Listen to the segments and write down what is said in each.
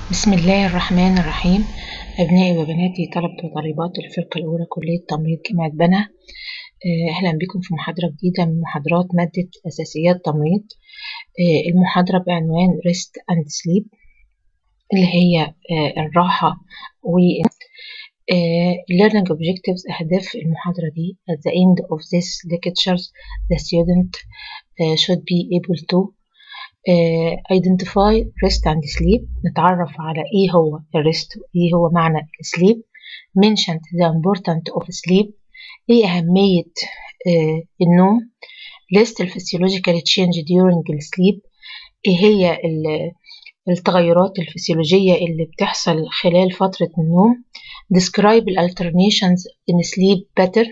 بسم الله الرحمن الرحيم أبنائي وبناتي طلبة وطالبات الفرقة الأولى كلية تمريض جامعة بنا آه، أهلا بكم في محاضرة جديدة من محاضرات مادة أساسيات تمريض آه، المحاضرة بعنوان Rest and Sleep اللي هي آه، الراحة و Learning Objectives أهداف المحاضرة دي At the end of this lectures the student should be able to identify rest and sleep نتعرف على ايه هو الريست وايه هو معنى السليب mentioned the importance of sleep ايه أهمية uh, النوم list الفسيولوجيكال change during sleep ايه هي التغيرات الفسيولوجية اللي بتحصل خلال فترة النوم describe alternations in sleep pattern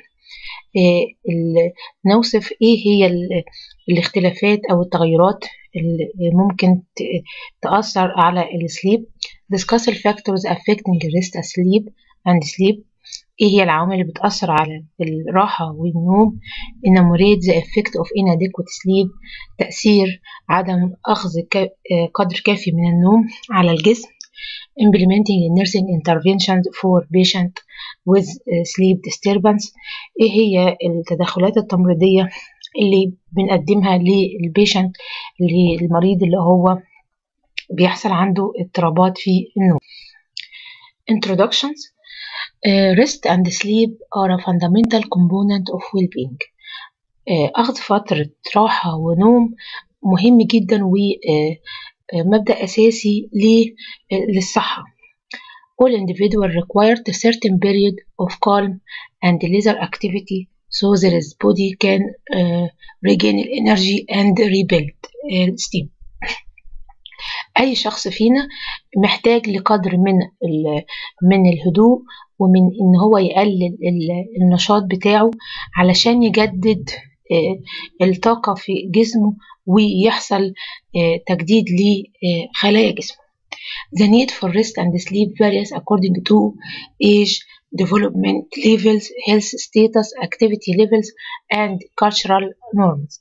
نوصف ايه هي الاختلافات او التغيرات اللي ممكن تأثر على السليب discuss the factors affecting rest sleep and sleep ايه هي العوامل اللي بتأثر على الراحة والنوم enumerate the effect of inadequate sleep تأثير عدم أخذ قدر كافي من النوم على الجسم implementing nursing interventions for patient with sleep disturbance ايه هي التدخلات التمريضية اللي بنقدمها للبيشنت للمريض اللي هو بيحصل عنده اضطرابات في النوم introductions uh, rest and sleep are a fundamental component of well-being uh, أخذ فترة راحة ونوم مهم جدا ومبدأ أساسي للصحة all individual required a certain period of calm and leisure activity so that his body can uh, regain energy and rebuild steam أي شخص فينا محتاج لقدر من من الهدوء ومن إن هو يقلل النشاط بتاعه علشان يجدد الطاقة في جسمه ويحصل تجديد لخلايا جسمه. The need for rest and sleep varies according to age, development levels, health status, activity levels, and cultural norms.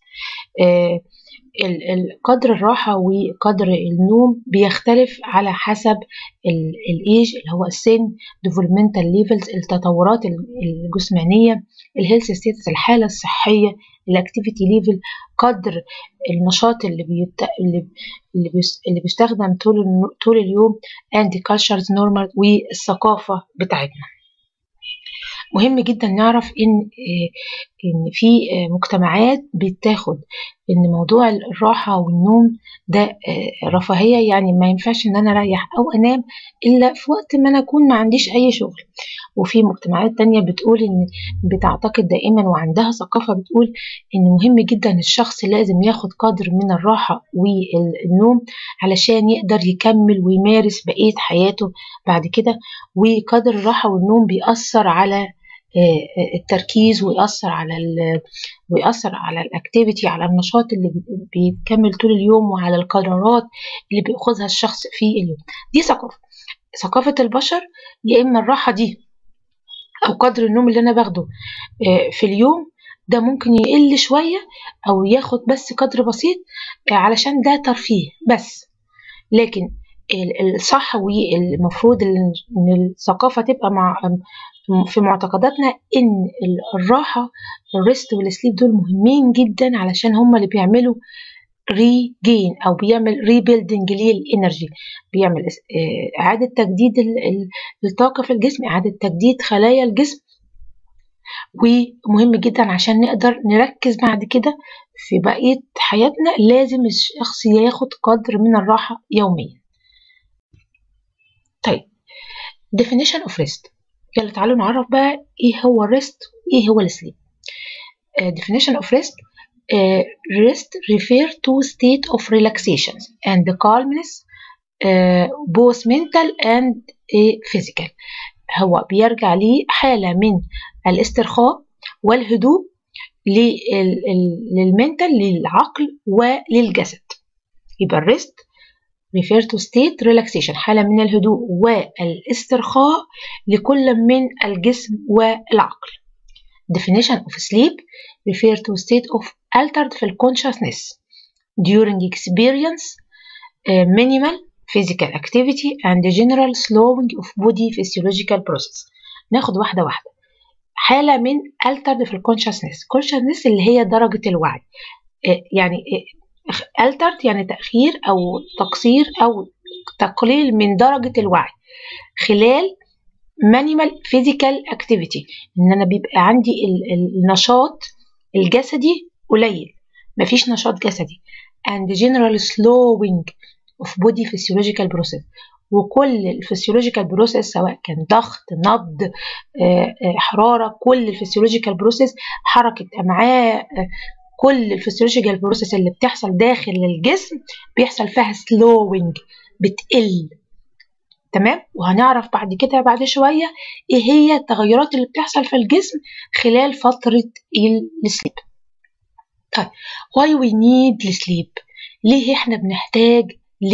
قدر الراحة وقدر النوم بيختلف على حسب الايج اللي هو السن developmental levels التطورات الجسمانية الهيلث ستيتس الحالة الصحية الاكتيفيتي ليفل قدر النشاط اللي بيت... اللي اللي, بيس... اللي بيستخدم طول طول اليوم and cultures normal والثقافة بتاعتنا مهم جدا نعرف ان ان في مجتمعات بتاخد ان موضوع الراحه والنوم ده رفاهيه يعني ما ينفعش ان انا اريح او انام الا في وقت ما انا اكون ما عنديش اي شغل وفي مجتمعات تانية بتقول ان بتعتقد دائما وعندها ثقافه بتقول ان مهم جدا الشخص لازم ياخد قدر من الراحه والنوم علشان يقدر يكمل ويمارس بقيه حياته بعد كده وقدر الراحه والنوم بيأثر على التركيز ويأثر على ال ويأثر على الاكتيفيتي على النشاط اللي بيكمل طول اليوم وعلى القرارات اللي بيأخذها الشخص في اليوم دي ثقافة ثقافة البشر يا إما الراحة دي أو قدر النوم اللي أنا باخده في اليوم ده ممكن يقل شوية أو ياخد بس قدر بسيط علشان ده ترفيه بس لكن الصح والمفروض ان الثقافه تبقى مع في معتقداتنا ان الراحه الريست والسليب دول مهمين جدا علشان هم اللي بيعملوا ريجين او بيعمل ريبيلدنج للانرجي بيعمل اعاده تجديد الطاقه في الجسم اعاده تجديد خلايا الجسم ومهم جدا عشان نقدر نركز بعد كده في بقيه حياتنا لازم الشخص ياخد قدر من الراحه يوميا طيب definition of rest يلا تعالوا نعرف بقى ايه هو الريست وايه هو السليب uh, definition of rest uh, rest refer to state of relaxation and calmness uh, both mental and physical هو بيرجع لحالة من الاسترخاء والهدوء للمنتال للعقل وللجسد يبقى الريست refer to state relaxation حالة من الهدوء والاسترخاء لكل من الجسم والعقل definition of sleep refer to state of altered consciousness during experience uh, minimal physical activity and general slowing of body physiological process ناخد واحدة واحدة حالة من altered في الكونشسنس consciousness اللي هي درجة الوعي يعني altered يعني تأخير أو تقصير أو تقليل من درجة الوعي خلال minimal physical activity إن أنا بيبقى عندي النشاط الجسدي قليل مفيش نشاط جسدي and general slowing of body physiological process وكل الفسيولوجيكال بروسيس سواء كان ضغط نبض حراره كل الفسيولوجيكال بروسيس حركه امعاء كل الفسيولوجيكال بروسيس اللي بتحصل داخل الجسم بيحصل فيها سلوينج بتقل تمام وهنعرف بعد كده بعد شويه ايه هي التغيرات اللي بتحصل في الجسم خلال فتره السليب طيب why we need sleep ليه احنا بنحتاج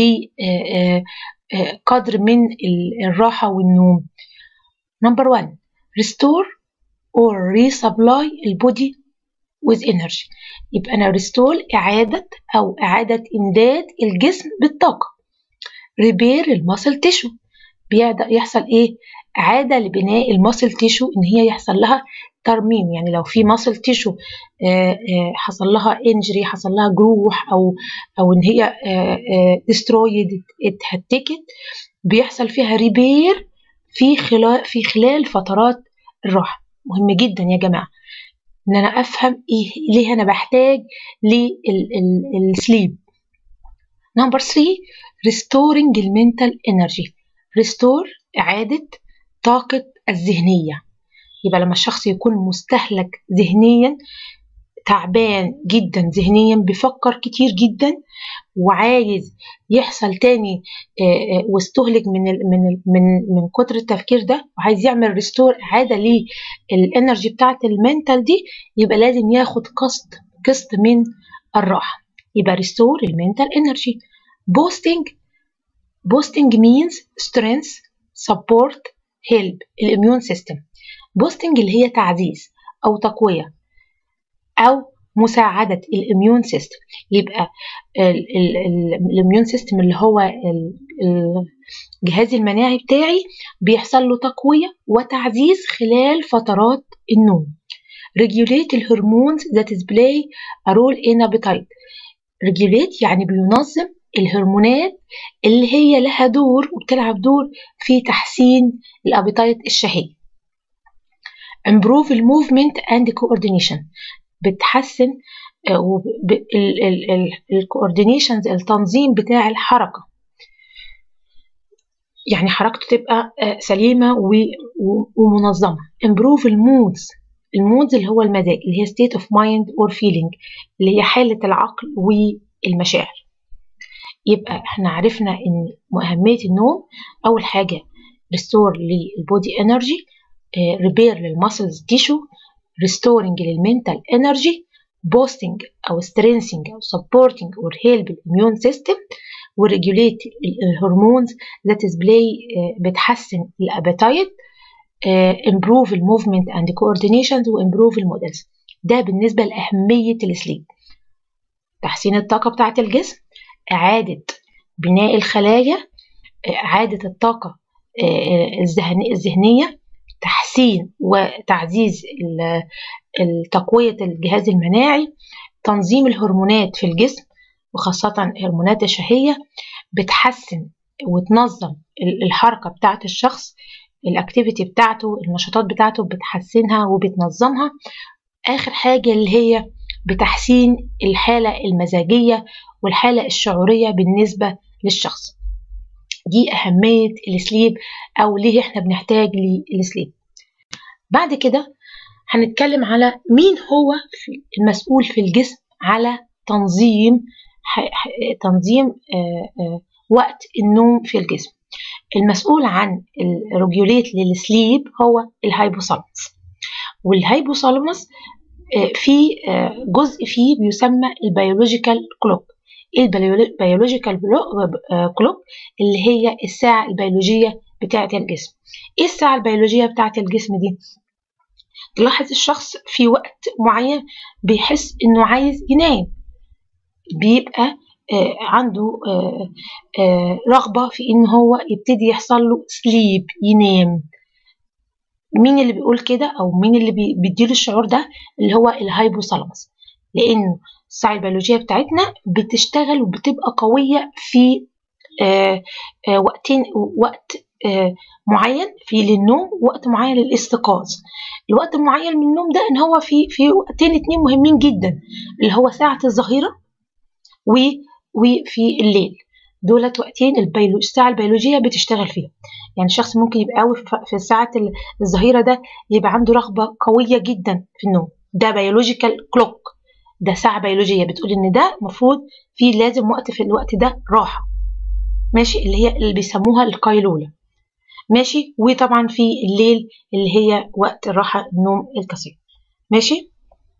لقدر من الراحة والنوم نمبر 1 restore or resupply البودي with energy يبقى أنا restore إعادة أو إعادة إمداد الجسم بالطاقة repair المسل تيشو بيبدأ يحصل إيه إعادة لبناء المسل تيشو إن هي يحصل لها ترميم يعني لو في ماسل تيشو حصل لها انجري حصل لها جروح او او ان هي ديسترويد اتهتكت بيحصل فيها ريبير في خلال في خلال فترات الراحه مهم جدا يا جماعه ان انا افهم ايه ليه انا بحتاج للسليب نمبر 3 restoring المنتال انرجي ريستور اعاده طاقه الذهنيه يبقى لما الشخص يكون مستهلك ذهنيا تعبان جدا ذهنيا بيفكر كتير جدا وعايز يحصل تاني واستهلك من ال من ال من من كتر التفكير ده وعايز يعمل ريستور اعاده للانرجي بتاعت المنتال دي يبقى لازم ياخد قسط قسط من الراحه يبقى ريستور المنتال انرجي بوستنج بوستنج means strength support help الاميون سيستم بوستنج اللي هي تعزيز او تقويه او مساعده الاميون سيستم يبقى الاميون سيستم اللي هو الجهاز المناعي بتاعي بيحصل له تقويه وتعزيز خلال فترات النوم regulate الهرمونز that play a role in appetite regulate يعني بينظم الهرمونات اللي هي لها دور وبتلعب دور في تحسين الابيتايت الشهيه improve الموفمنت and coordination بتحسن الكوردينيشنز التنظيم بتاع الحركة يعني حركته تبقى سليمة ومنظمة improve المودز المودز اللي هو المزاج اللي هي state of mind or feeling اللي هي حالة العقل والمشاعر يبقى احنا عرفنا ان أهمية النوم أول حاجة restore للبودي energy ريبير للمسلز تيشو ريستورنج للمنتال انرجي بوستنج او سترينسنج او سبورتنج اور هيلب الاميون سيستم وريجوليت الهرمونز ذات از بلاي بتحسن الابيتايت امبروف الموفمنت اند كوردينيشنز وامبروف المودلز ده بالنسبه لاهميه السليب تحسين الطاقه بتاعه الجسم اعاده بناء الخلايا اعاده الطاقه الذهنيه تحسين وتعزيز تقوية الجهاز المناعي تنظيم الهرمونات في الجسم وخاصة هرمونات الشهية بتحسن وتنظم الحركة بتاعة الشخص الاكتيفيتي بتاعته النشاطات بتاعته بتحسنها وبتنظمها آخر حاجة اللي هي بتحسين الحالة المزاجية والحالة الشعورية بالنسبة للشخص دي أهمية السليب أو ليه إحنا بنحتاج للسليب بعد كده هنتكلم على مين هو المسؤول في الجسم على تنظيم تنظيم وقت النوم في الجسم المسؤول عن الريجوليت للسليب هو الهايبوثالاموس والهايبوثالاموس في جزء فيه بيسمى البيولوجيكال كلوك البيولوجيكال كلوك اللي هي الساعة البيولوجية بتاعة الجسم ايه الساعة البيولوجية بتاعة الجسم دي تلاحظ الشخص في وقت معين بيحس انه عايز ينام بيبقى عنده رغبة في إن هو يبتدي يحصل له سليب ينام مين اللي بيقول كده أو مين اللي بيديله الشعور ده اللي هو الهايبوثالاموس لأنه الساعة البيولوجية بتاعتنا بتشتغل وبتبقى قوية في وقتين وقت معين في للنوم وقت معين للاستيقاظ الوقت المعين من النوم ده ان هو في في وقتين اتنين مهمين جدا اللي هو ساعة الظهيرة و وفي الليل دولت وقتين البيولو الساعة البيولوجية بتشتغل فيها يعني الشخص ممكن يبقى قوي في ساعة الظهيرة ده يبقى عنده رغبة قوية جدا في النوم ده بيولوجيكال كلوك ده ساعة بيولوجية بتقول ان ده المفروض في لازم وقت في الوقت ده راحة ماشي اللي هي اللي بيسموها القيلولة ماشي وطبعا في الليل اللي هي وقت الراحة النوم القصير ماشي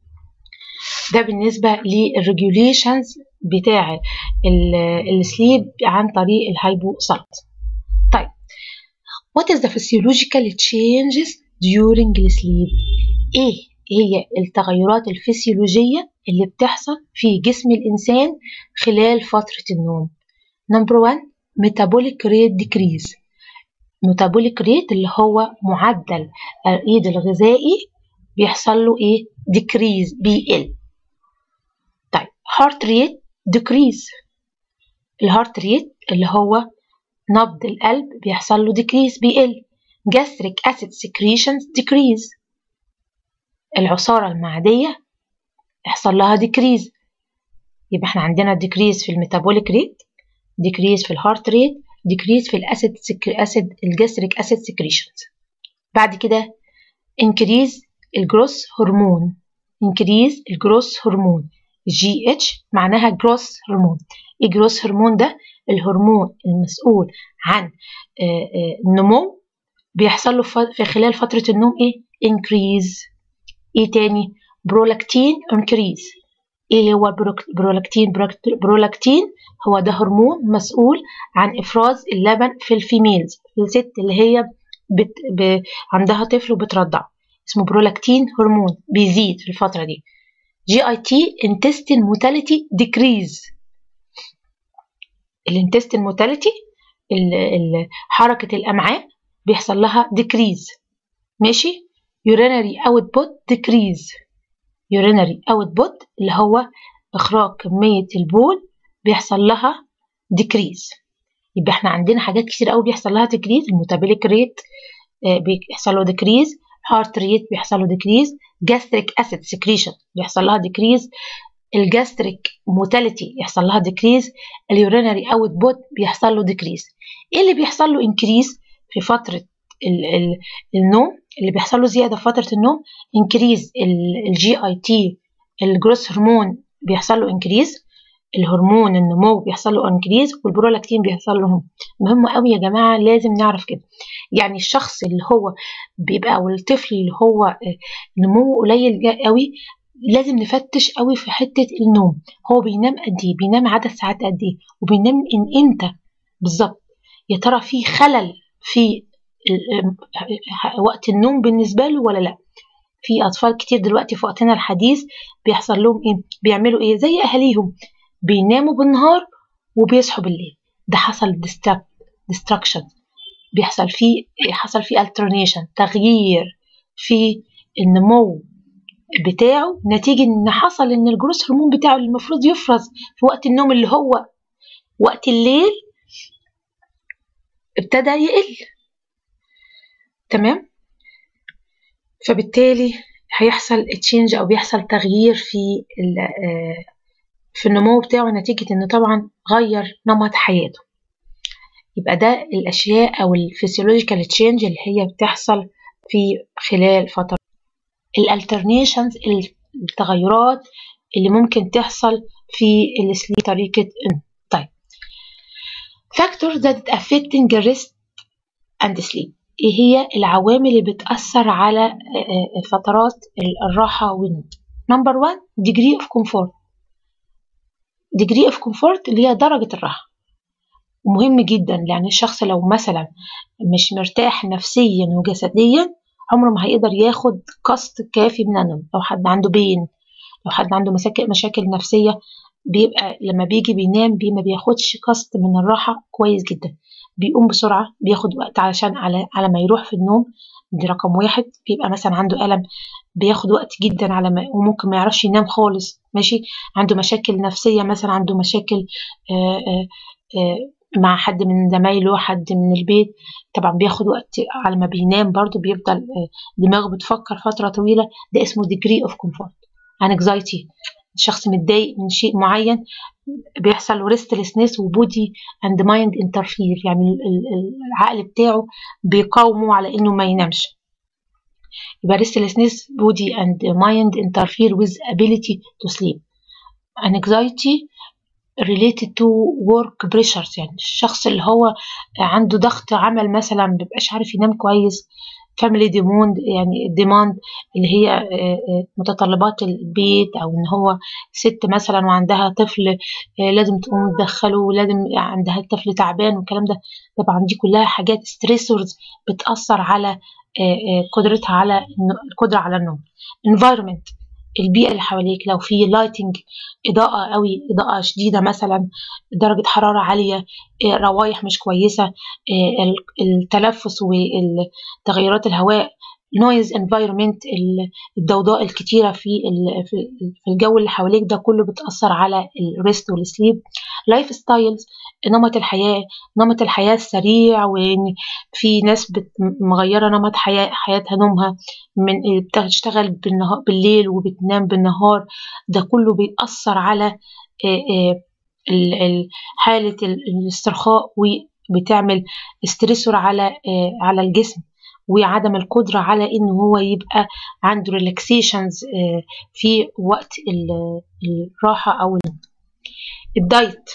ده بالنسبة للريجوليشنز بتاع السليب عن طريق الهايبوثالاموس طيب what is the physiological changes during sleep ايه هي التغيرات الفسيولوجية اللي بتحصل في جسم الإنسان خلال فترة النوم نمبر 1 metabolic rate decrease metabolic rate اللي هو معدل الإيد الغذائي بيحصل له إيه decrease بيقل طيب heart rate decrease الهارت ريت اللي هو نبض القلب بيحصل له decrease بيقل gastric acid secretions decrease العصارة المعدية يحصل لها decrease يبقى احنا عندنا decrease في الميتابوليك ريت decrease في الهارت ريت decrease في الاسيد اسيد الجاستريك اسيد سكريشنز بعد كده increase الجروس هرمون increase الجروس هرمون جي اتش معناها جروس هرمون ايه جروس هرمون ده الهرمون المسؤول عن النمو بيحصل له في خلال فترة النوم ايه increase ايه تاني برولاكتين انكريز ايه هو البرولاكتين برولاكتين هو ده هرمون مسؤول عن افراز اللبن في الفيميلز الست اللي هي بت ب... عندها طفل وبترضع اسمه برولاكتين هرمون بيزيد في الفتره دي جي اي تي intestine motility decrease الانتستين موتاليتي حركه الامعاء بيحصل لها decrease ماشي urinary output decrease urinary output اللي هو إخراج كمية البول بيحصل لها decrease يبقى احنا عندنا حاجات كتير قوي بيحصل لها decrease الميتابوليك ريت بيحصل له decrease heart rate بيحصل له decrease gastric acid secretion بيحصل لها decrease الجاستريك موتاليتي يحصل لها decrease اليورينري output بيحصل له decrease ايه اللي بيحصل له increase في فترة ال ال النوم اللي بيحصل له زياده في فتره النوم انكريز الجي اي تي الجروس هرمون بيحصل له انكريز الهرمون النمو بيحصل له انكريز والبرولاكتين بيحصل له مهم قوي يا جماعه لازم نعرف كده يعني الشخص اللي هو بيبقى او الطفل اللي هو نموه قليل قوي لازم نفتش قوي في حته النوم هو بينام قد ايه بينام عدد ساعات قد ايه وبينام ان امتى بالظبط يا ترى في خلل في وقت النوم بالنسبه له ولا لا في اطفال كتير دلوقتي في وقتنا الحديث بيحصل لهم ايه بيعملوا ايه زي اهاليهم بيناموا بالنهار وبيصحوا بالليل ده حصل ديستراكشن بيحصل فيه حصل فيه alternation تغيير في النمو بتاعه نتيجة ان حصل ان الجروس هرمون بتاعه اللي المفروض يفرز في وقت النوم اللي هو وقت الليل ابتدى يقل تمام فبالتالي هيحصل تشينج او بيحصل تغيير في في النمو بتاعه نتيجة ان طبعا غير نمط حياته يبقى ده الاشياء او الفسيولوجيكال تشينج اللي هي بتحصل في خلال فترة الالترنيشنز التغيرات اللي ممكن تحصل في السليب طريقة طيب factors that affecting rest and sleep ايه هي العوامل اللي بتأثر على فترات الراحة والنوم نمبر 1 degree of comfort degree of comfort اللي هي درجة الراحة مهم جدا لأن الشخص لو مثلا مش مرتاح نفسيا وجسديا عمره ما هيقدر ياخد قسط كافي من النوم لو حد عنده بين لو حد عنده مشاكل مشاكل نفسية بيبقى لما بيجي بينام بي ما بياخدش قسط من الراحة كويس جدا بيقوم بسرعة بياخد وقت علشان على, على ما يروح في النوم دي رقم واحد بيبقى مثلا عنده ألم بياخد وقت جدا على ما وممكن ما يعرفش ينام خالص ماشي عنده مشاكل نفسية مثلا عنده مشاكل آآ آآ مع حد من زمايله حد من البيت طبعا بياخد وقت على ما بينام برضو بيفضل دماغه بتفكر فترة طويلة ده اسمه degree of comfort anxiety الشخص متضايق من شيء معين بيحصل restlessness وبودي and mind interfere يعني العقل بتاعه بيقاومه على انه ما ينامش يبقى restlessness body and mind interfere with ability to sleep anxiety related to work pressures يعني الشخص اللي هو عنده ضغط عمل مثلا مبيبقاش عارف ينام كويس family demand يعني demand اللي هي متطلبات البيت او ان هو ست مثلا وعندها طفل لازم تقوم تدخله لازم عندها الطفل تعبان والكلام ده طبعا دي كلها حاجات ستريسورز بتأثر على قدرتها على القدرة على النوم environment البيئة اللي حواليك لو في لايتنج إضاءة قوي إضاءة شديدة مثلا درجة حرارة عالية روايح مش كويسة التلفس وتغيرات الهواء نويز انفايرمنت الضوضاء الكتيرة في في الجو اللي حواليك ده كله بتأثر على الريست والسليب لايف ستايلز نمط الحياة نمط الحياة السريع وإن في ناس مغيرة نمط حياة حياتها نومها من بتشتغل بالنهار بالليل وبتنام بالنهار ده كله بيأثر على حالة الاسترخاء وبتعمل ستريسور على على الجسم وعدم القدرة على إن هو يبقى عنده ريلاكسيشنز في وقت الراحة أو الدايت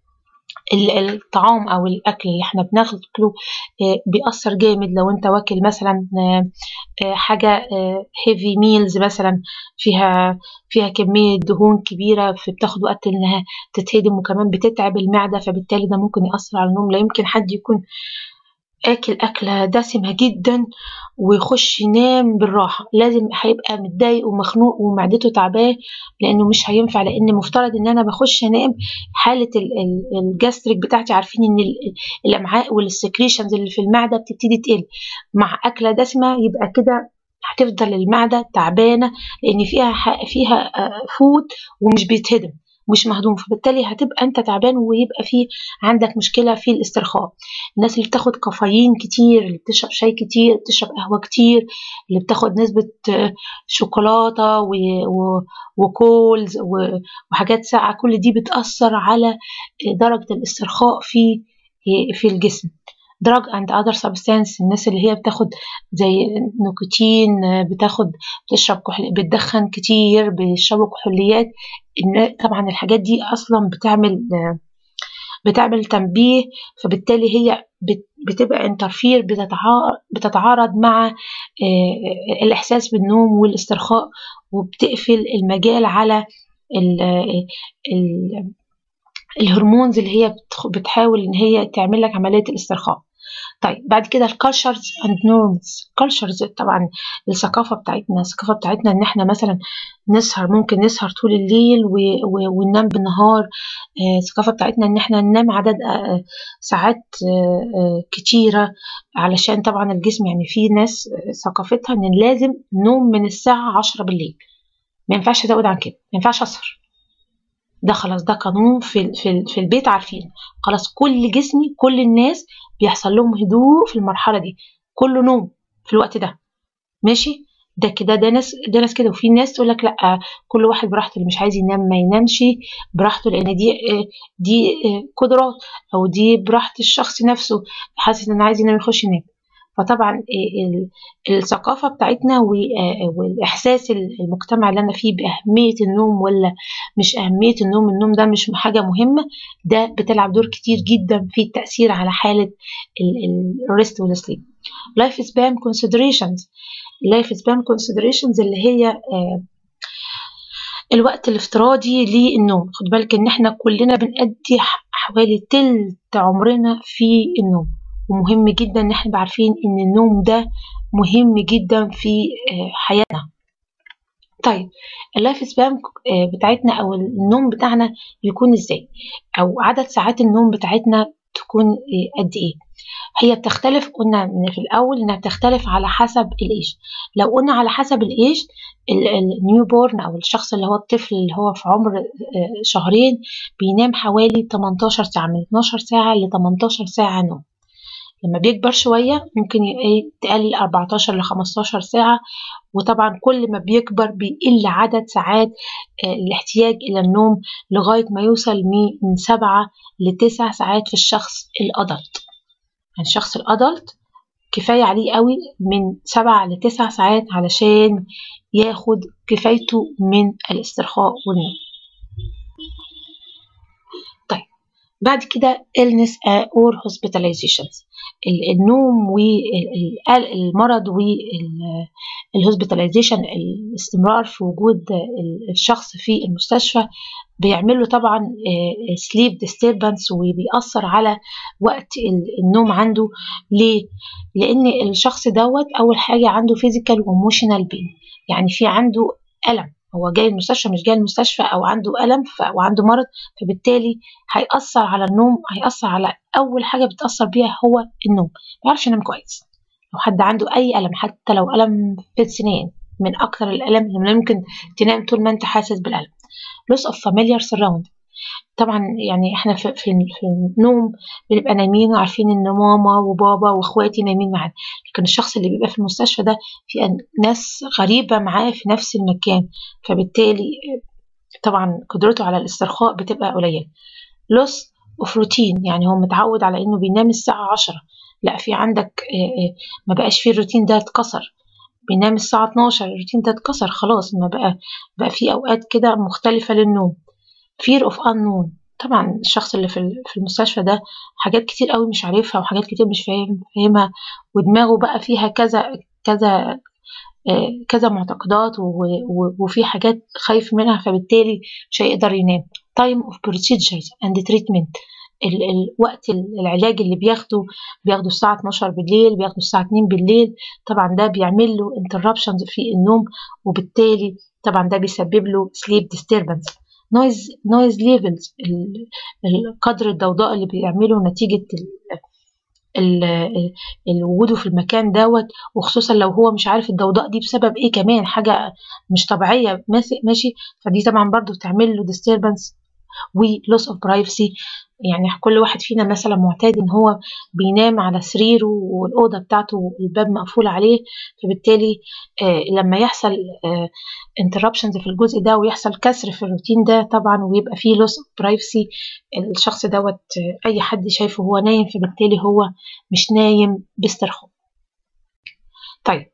الطعام او الاكل اللي احنا بناكله بيأثر جامد لو انت واكل مثلا حاجه هيفي ميلز مثلا فيها فيها كميه دهون كبيره فبتاخد وقت انها تتهضم وكمان بتتعب المعده فبالتالي ده ممكن يأثر على النوم لا يمكن حد يكون اكل اكله دسمه جدا ويخش ينام بالراحه لازم هيبقى متضايق ومخنوق ومعدته تعباه لانه مش هينفع لان مفترض ان انا بخش انام حاله الجاستريك بتاعتي عارفين ان الامعاء والسكريشنز اللي في المعده بتبتدي تقل مع اكله دسمه يبقى كده هتفضل المعده تعبانه لان فيها فيها فود ومش بيتهضم مش مهضوم فبالتالي هتبقى انت تعبان ويبقى في عندك مشكله في الاسترخاء الناس اللي بتاخد كافيين كتير اللي بتشرب شاي كتير اللي بتشرب قهوه كتير اللي بتاخد نسبه شوكولاته و... و... وكولز و... وحاجات ساقعه كل دي بتاثر على درجه الاسترخاء في في الجسم drug and other substance الناس اللي هي بتاخد زي نيكوتين بتاخد بتشرب كحل بتدخن كتير بيشربوا كحوليات طبعا الحاجات دي اصلا بتعمل بتعمل تنبيه فبالتالي هي بتبقى انترفير بتتعارض مع الاحساس بالنوم والاسترخاء وبتقفل المجال على ال ال الهرمونز اللي هي بتحاول ان هي تعمل لك عمليه الاسترخاء طيب بعد كده الكالتشرز اند نورمز كالتشرز طبعا الثقافه بتاعتنا الثقافه بتاعتنا ان احنا مثلا نسهر ممكن نسهر طول الليل و... و... وننام بالنهار الثقافه آه بتاعتنا ان احنا ننام عدد آه ساعات آه كتيره علشان طبعا الجسم يعني في ناس ثقافتها ان لازم نوم من الساعه 10 بالليل ما ينفعش ازود عن كده ما ينفعش اسهر ده خلاص ده قانون في في في البيت عارفين خلاص كل جسمي كل الناس بيحصل لهم هدوء في المرحله دي كله نوم في الوقت ده ماشي ده كده ده ناس ده ناس كده وفي ناس تقول لك لا كل واحد براحته اللي مش عايز ينام ما ينامش براحته لان دي دي قدرات او دي براحه الشخص نفسه حاسس ان عايز ينام يخش ينام فطبعا الثقافة بتاعتنا والإحساس المجتمع اللي أنا فيه بأهمية النوم ولا مش أهمية النوم النوم ده مش حاجة مهمة ده بتلعب دور كتير جدا في التأثير على حالة الريست والسليب life span considerations life span considerations اللي هي الوقت الافتراضي للنوم خد بالك ان احنا كلنا بنأدي حوالي تلت عمرنا في النوم ومهم جدا ان احنا عارفين ان النوم ده مهم جدا في حياتنا طيب اللايف سبان بتاعتنا او النوم بتاعنا يكون ازاي او عدد ساعات النوم بتاعتنا تكون قد ايه هي بتختلف قلنا من في الاول انها بتختلف على حسب الايج لو قلنا على حسب الايج النيو بورن او الشخص اللي هو الطفل اللي هو في عمر شهرين بينام حوالي 18 ساعه من 12 ساعه ل 18 ساعه نوم لما بيكبر شوية ممكن تقلل 14 ل 15 ساعة وطبعا كل ما بيكبر بيقل عدد ساعات الاحتياج إلى النوم لغاية ما يوصل من 7 ل 9 ساعات في الشخص الأدلت يعني الشخص الأدلت كفاية عليه قوي من 7 ل 9 ساعات علشان ياخد كفايته من الاسترخاء والنوم بعد كده illness or hospitalizations النوم والمرض والهوسبيتاليزيشن الاستمرار في وجود الشخص في المستشفى بيعمل له طبعا سليب disturbance وبيأثر على وقت النوم عنده ليه؟ لأن الشخص دوت أول حاجة عنده physical وemotional pain يعني في عنده ألم هو جاي المستشفى مش جاي المستشفى او عنده الم وعنده مرض فبالتالي هيأثر على النوم هيأثر على اول حاجه بتأثر بيها هو النوم ما يعرفش ينام كويس لو حد عنده اي الم حتى لو الم في السنين من اكتر الالم اللي ممكن تنام طول ما انت حاسس بالالم loss of familiar surround طبعا يعني احنا في, في, في النوم بنبقى نايمين وعارفين ان ماما وبابا واخواتي نايمين معانا لكن الشخص اللي بيبقى في المستشفى ده في ناس غريبة معاه في نفس المكان فبالتالي طبعا قدرته على الاسترخاء بتبقى قليلة loss of routine يعني هو متعود على انه بينام الساعة عشرة لا في عندك ما بقاش فيه الروتين ده اتكسر بينام الساعة 12 الروتين ده اتكسر خلاص ما بقى بقى في اوقات كده مختلفة للنوم fear of unknown طبعا الشخص اللي في المستشفى ده حاجات كتير قوي مش عارفها وحاجات كتير مش فاهم فاهمها ودماغه بقى فيها كذا كذا كذا معتقدات وفي حاجات خايف منها فبالتالي مش هيقدر ينام time of procedures and treatment الوقت العلاج اللي بياخده بياخده الساعة 12 بالليل بياخده الساعة 2 بالليل طبعا ده بيعمل له interruptions في النوم وبالتالي طبعا ده بيسبب له sleep disturbance نويز نويز ليفلز القدر الضوضاء اللي بيعمله نتيجة وجوده في المكان دوت وخصوصا لو هو مش عارف الضوضاء دي بسبب ايه كمان حاجة مش طبيعية ماشي فدي طبعا برضو بتعمل له disturbance و loss of privacy يعني كل واحد فينا مثلا معتاد ان هو بينام على سريره والاوضه بتاعته الباب مقفول عليه فبالتالي آه لما يحصل آه interruptions في الجزء ده ويحصل كسر في الروتين ده طبعا ويبقى فيه loss of privacy الشخص دوت آه اي حد شايفه هو نايم فبالتالي هو مش نايم باسترخاء طيب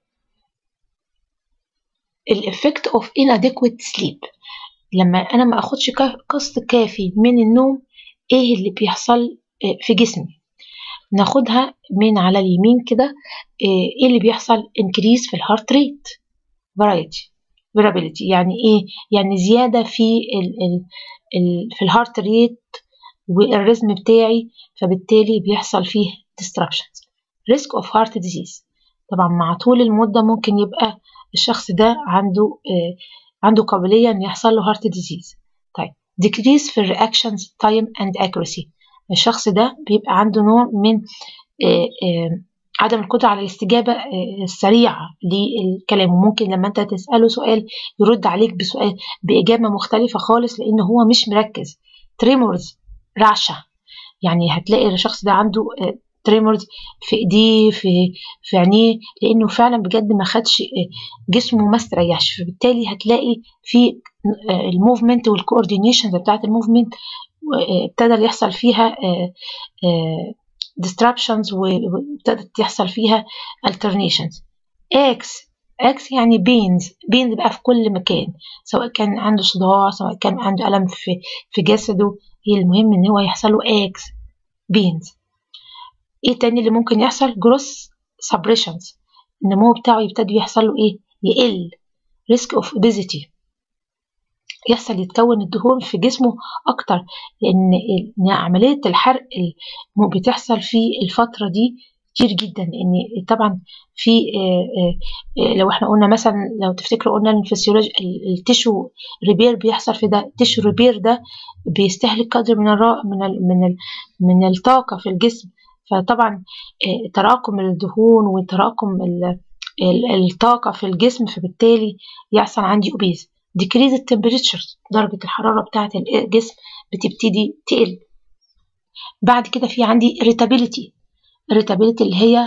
الافكت اوف inadequate sleep لما انا ما اخدش قسط كافي من النوم ايه اللي بيحصل في جسمي ناخدها من على اليمين كده ايه اللي بيحصل انكريز في الهارت ريت فرايتي فيرابيليتي يعني ايه يعني زياده في ال ال ال في الهارت ريت والريزم بتاعي فبالتالي بيحصل فيه disruptions risk of heart disease طبعا مع طول المدة ممكن يبقى الشخص ده عنده آه عنده قابلية ان يحصل له heart disease طيب decrease في reactions time and accuracy الشخص ده بيبقى عنده نوع من آه آه عدم القدرة على الاستجابة السريعة للكلام وممكن لما انت تسأله سؤال يرد عليك بسؤال بإجابة مختلفة خالص لأنه هو مش مركز تريمورز رعشة يعني هتلاقي الشخص ده عنده تريمورز في ايديه في في عينيه لانه فعلا بجد ما خدش جسمه ما استريحش فبالتالي هتلاقي في الموفمنت والكوردينيشن بتاعت الموفمنت ابتدى يحصل فيها disruptions وابتدت يحصل فيها alternations X X يعني بينز بينز بقى في كل مكان سواء كان عنده صداع سواء كان عنده ألم في في جسده هي المهم ان هو يحصل له X بينز ايه تاني اللي ممكن يحصل جروس سبريشنز النمو بتاعه يبتدي يحصل له ايه يقل ريسك اوف obesity يحصل يتكون الدهون في جسمه اكتر لان عمليه الحرق بتحصل في الفتره دي كتير جدا ان طبعا في لو احنا قلنا مثلا لو تفتكروا قلنا الفسيولوجي التشو ريبير بيحصل في ده التشو ريبير ده بيستهلك قدر من الرا من ال من ال من الطاقه في الجسم فطبعا تراكم الدهون وتراكم الطاقه في الجسم فبالتالي يحصل عندي اوبيز decrease التمبريتشر درجة الحرارة بتاعة الجسم بتبتدي تقل بعد كده في عندي irritability irritability اللي هي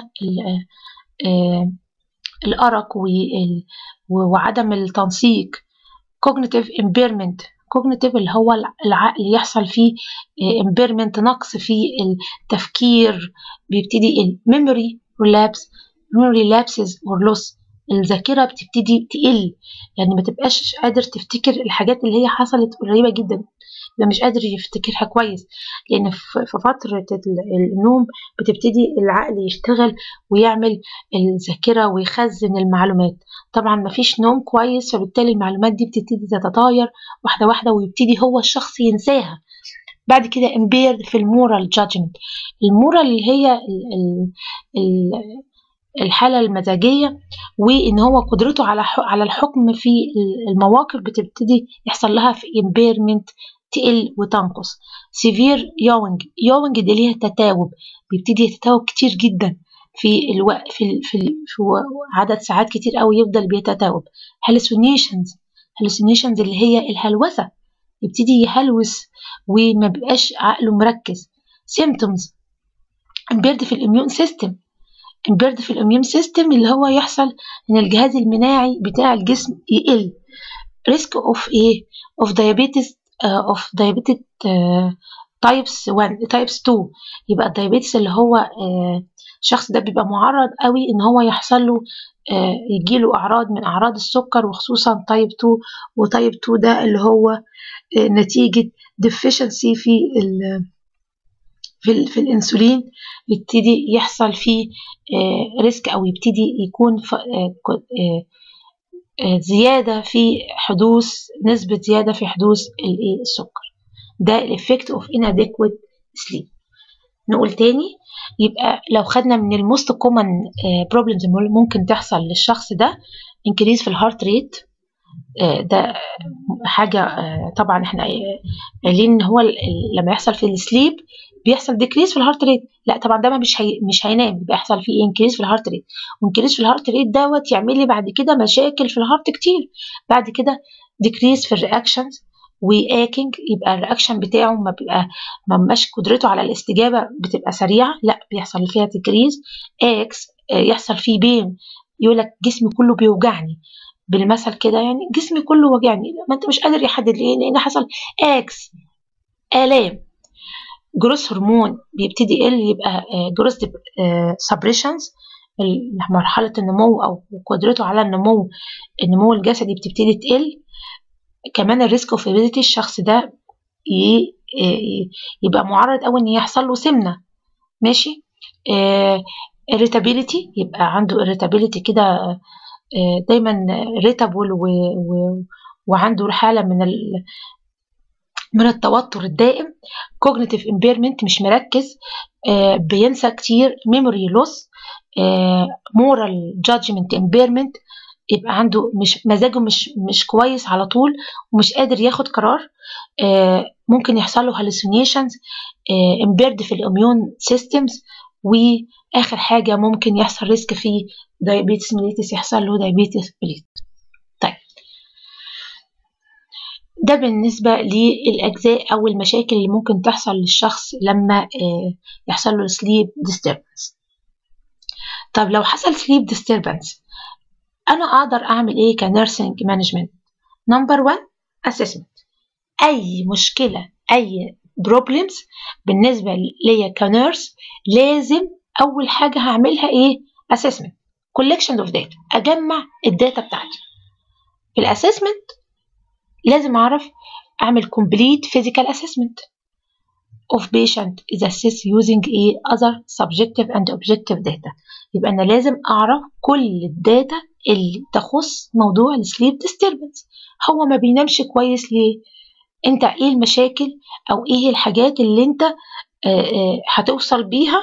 الأرق وعدم التنسيق cognitive impairment cognitive اللي هو العقل يحصل فيه impairment نقص في التفكير بيبتدي memory relapse memory lapses or loss الذاكرة بتبتدي تقل يعني ما تبقاش قادر تفتكر الحاجات اللي هي حصلت قريبة جدا يبقى مش قادر يفتكرها كويس لأن في فترة النوم بتبتدي العقل يشتغل ويعمل الذاكرة ويخزن المعلومات طبعا ما فيش نوم كويس فبالتالي المعلومات دي بتبتدي تتطاير واحدة واحدة ويبتدي هو الشخص ينساها بعد كده امبير في المورال جادجمنت المورال اللي هي ال ال الحاله المزاجيه وان هو قدرته على على الحكم في المواقف بتبتدي يحصل لها في امبيرمنت تقل وتنقص سيفير يوينج يوينج دي ليها تتاوب بيبتدي يتتاوب كتير جدا في الوقت في, ال في, ال في عدد ساعات كتير قوي يفضل بيتتاوب hallucinations hallucinations اللي هي الهلوسه يبتدي يهلوس وما بيبقاش عقله مركز symptoms impaired في الاميون سيستم امبيرد في الاميون سيستم اللي هو يحصل ان الجهاز المناعي بتاع الجسم يقل ريسك اوف ايه اوف دايابيتس اوف دايابيتس تايبس 1 تايبس 2 يبقى الدايابيتس اللي هو الشخص ده بيبقى معرض قوي ان هو يحصل له يجيله اعراض من اعراض السكر وخصوصا تايب 2 وتايب 2 ده اللي هو نتيجه deficiency في ال في, في الانسولين يبتدي يحصل فيه ريسك او يبتدي يكون زياده في حدوث نسبه زياده في حدوث السكر ده الافكت اوف inadequate sleep نقول تاني يبقى لو خدنا من الموست كومن بروبلمز اللي ممكن تحصل للشخص ده انكريز في الهارت ريت ده حاجه طبعا احنا قايلين ان هو لما يحصل في السليب بيحصل ديكريز في الهارت ريت لا طبعا ده مش هي مش هينام بيحصل فيه انكريز في الهارت ريت وانكريز في الهارت ريت دوت يعمل لي بعد كده مشاكل في الهارت كتير بعد كده ديكريز في الرياكشنز واكينج يبقى الرياكشن بتاعه ما بيبقى ما بقاش قدرته على الاستجابه بتبقى سريعه لا بيحصل فيها ديكريز اكس يحصل فيه بين يقول لك جسمي كله بيوجعني بالمثل كده يعني جسمي كله وجعني ما انت مش قادر يحدد ليه لان حصل اكس الام جروس هرمون بيبتدي يقل يبقى جروس سبريشنز مرحلة النمو أو قدرته على النمو النمو الجسدي بتبتدي تقل كمان الريسك اوف الشخص ده يبقى معرض أوي إن يحصل له سمنة ماشي irritability يبقى عنده irritability كده دايما irritable و, و, وعنده حالة من ال من التوتر الدائم cognitive impairment مش مركز آه بينسى كتير memory loss آه moral judgment impairment يبقى عنده مش مزاجه مش مش كويس على طول ومش قادر ياخد قرار آه ممكن يحصل له hallucinations impaired في الاميون systems واخر حاجه ممكن يحصل ريسك في diabetes mellitus يحصل له diabetes mellitus طيب ده بالنسبة للأجزاء أو المشاكل اللي ممكن تحصل للشخص لما يحصل له sleep disturbance طب لو حصل sleep disturbance أنا أقدر أعمل إيه كنيرسينج مانجمنت نمبر 1 assessment أي مشكلة أي problems بالنسبة ليا كنيرس لازم أول حاجة هعملها إيه assessment collection of data أجمع الداتا بتاعتي في الأسسمنت لازم أعرف أعمل complete physical assessment of patient is assessed using a other subjective and objective data يبقى أنا لازم أعرف كل الداتا اللي تخص موضوع السليب disturbance هو ما بينامش كويس ليه انت ايه المشاكل او ايه الحاجات اللي انت هتوصل بيها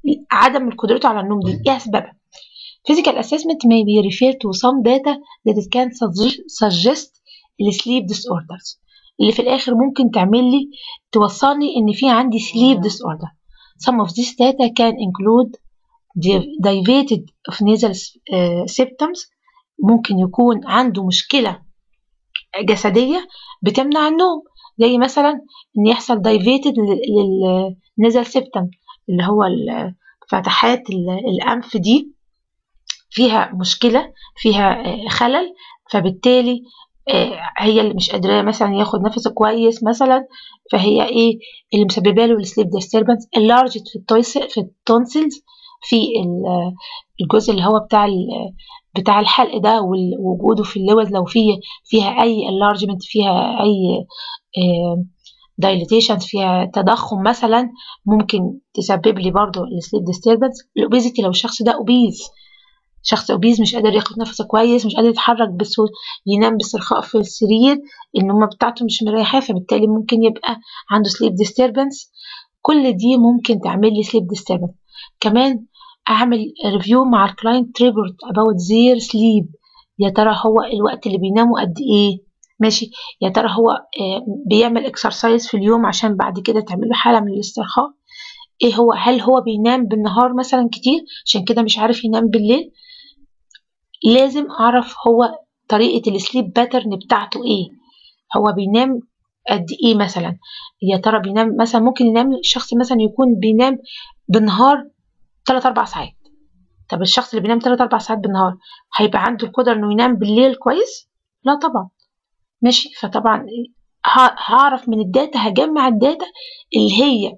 عدم قدرته على النوم دي ايه اسبابها physical assessment may be referred to some data that it can suggest sleep disorders اللي في الاخر ممكن تعمل لي توصلني ان في عندي sleep disorder some of these data can include dilated of nasal symptoms ممكن يكون عنده مشكلة جسدية بتمنع النوم زي مثلا ان يحصل دايفيتد للنزل سيبتم اللي هو فتحات الانف دي فيها مشكله فيها خلل فبالتالي هي اللي مش قادره مثلا ياخد نفسه كويس مثلا فهي ايه اللي مسببه له السليب ديستربنس اللارجت في في التونسلز في الجزء اللي هو بتاع بتاع الحلق ده ووجوده في اللوز لو في فيها اي اللارجمنت فيها اي دايليتيشن فيها تضخم مثلا ممكن تسبب لي برضو السليب ديستربنس الاوبيزيتي لو الشخص ده اوبيز شخص اوبيز مش قادر ياخد نفسه كويس مش قادر يتحرك بسهوله ينام باسترخاء في السرير النومه بتاعته مش مريحاه فبالتالي ممكن يبقى عنده سليب ديستربنس كل دي ممكن تعمل لي سليب ديستربنس كمان اعمل ريفيو مع الكلاينت ريبورت اباوت زير سليب يا ترى هو الوقت اللي بينامه قد ايه ماشي يا ترى هو بيعمل اكسرسايز في اليوم عشان بعد كده تعمل له حاله من الاسترخاء ايه هو هل هو بينام بالنهار مثلا كتير عشان كده مش عارف ينام بالليل لازم اعرف هو طريقه السليب باترن بتاعته ايه هو بينام قد ايه مثلا يا ترى بينام مثلا ممكن ينام الشخص مثلا يكون بينام بالنهار 3 4 ساعات طب الشخص اللي بينام 3 4 ساعات بالنهار هيبقى عنده القدره انه ينام بالليل كويس لا طبعا ماشي فطبعا هعرف من الداتا هجمع الداتا اللي هي